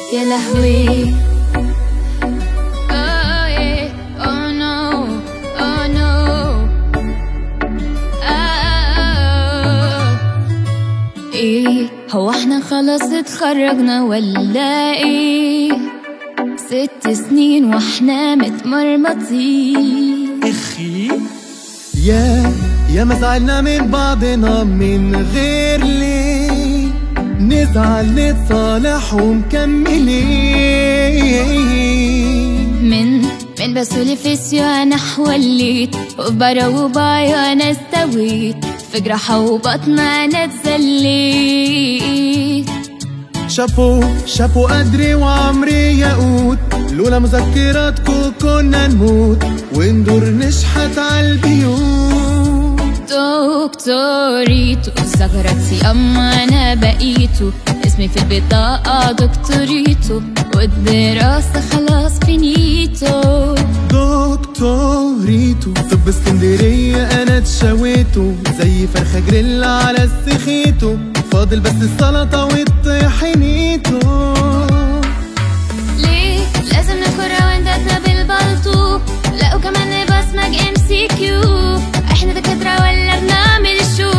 يا لهوي Oh yeah, oh no, oh no. آه. ايه هو احنا خلاص اتخرجنا ولا ايه ست سنين واحنا متمرمطين اخي يا يا ما زعلنا من بعضنا من غير ليه نزعل نتصالح ومكملين من من بسولي فيسيو انا حوليت وبرا وبايو انا استويت في جراحة وبطن انا اتذليت شابو شابو قدري وعمري ياقوت لولا مذكراتكو كنا نموت وندور نشحت عالبيوت دكتوريتو زغرتي اما انا بقيتو اسمي في البطاقة دكتوريتو والدراسة خلاص فينيتو دكتوريتو طب اسكندرية انا اتشويتو زي فرخة جريل على السخيتو فاضل بس السلطة والطحينيتو ليه لازم نكون راونداتنا بالبلطو لا وكمان بصمج ام سي كيو احنا دكاترة ولا بنعمل شو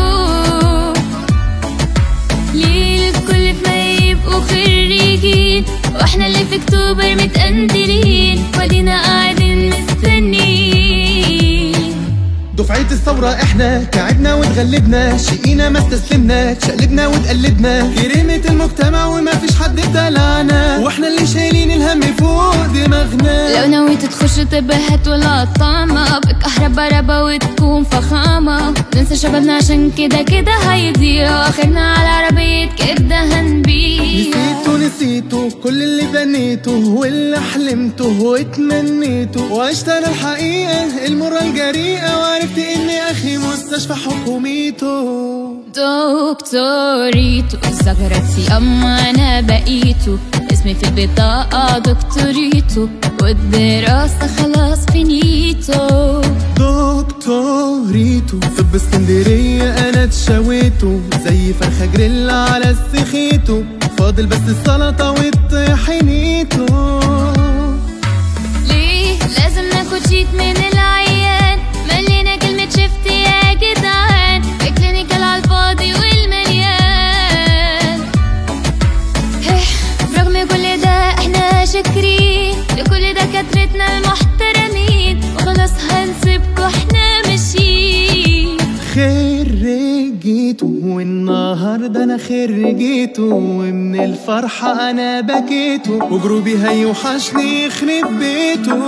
ليه الكل في ما يبقوا خريجين واحنا اللي في اكتوبر متقندلين ودينا قاعدين مستنيين دفعة الثورة احنا تعبنا واتغلبنا شقينا ما استسلمنا شقلبنا واتقلبنا كريمة المجتمع وما فيش حد ابتلعنا واحنا اللي شايلين الهم فوق دماغنا لو نويت تخش طب هات ولا طعمة بكهربا ربا وتكون فخامة ننسى شبابنا عشان كده كده هيضيع اخرنا على عربية كده هنبيع نسيته نسيته كل اللي بنيته واللي حلمته واتمنيته وعشت انا الحقيقة المرة الجريئة وعرفت اني اخي مستشفى حكوميته دكتوريتو زغرتي اما انا بقيتو اسمي في البطاقة دكتوريتو والدراسة خلاص فينيتو دكتوريتو طب اسكندرية انا اتشويته زي فرخة جريل على السخيتو فاضل بس السلطة والطحينيتو ليه لازم ناخد شيت من العيان ملينا كلمة شفت يا جدعان الكلينيكال على الفاضي والمليان هيه، برغم كل ده احنا شاكرين لكل دكاترتنا المحترمين وخلاص هنسيبكوا احنا ماشيين خرجيته والنهاردة انا خرجيته ومن الفرحة انا بكيته وجروبي هيوحشني يخرب بيته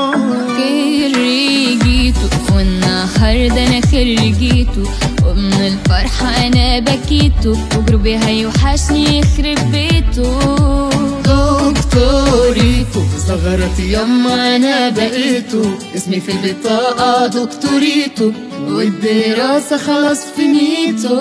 خريجيتو والنهاردة أنا خريجيتو ومن الفرحة أنا بكيتو وجروبي هيوحشني يخرب بيتو دكتوريتو صغرتي يما انا بقيتو اسمي في البطاقة دكتوريتو والدراسة خلاص فينيتو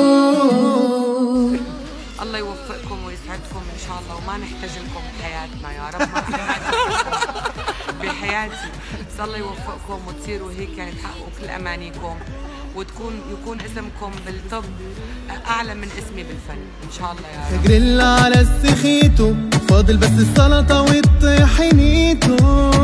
الله يوفقكم ويسعدكم ان شاء الله وما نحتاج لكم بحياتنا يا رب ما في حاجة بحياتي بس الله يوفقكم وتصيروا هيك يعني تحققوا كل امانيكم وتكون يكون اسمكم بالطب اعلى من اسمي بالفن ان شاء الله يا رب جريل على السخيتو فاضل بس السلطة والطحينيتو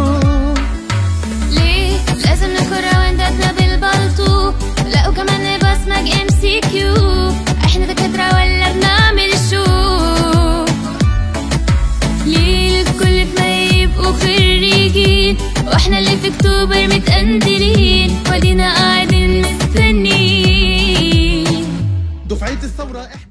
ليه لازم نكون راونداتنا بالبلطو لا وكمان بصمج ام سي كيو احنا دكاترة ولا بنعمل شو ليه الكل في ما يبقوا خريجين واحنا اللي في اكتوبر متقندلين ودينا قاعدين مستنيين دفعة الثورة احنا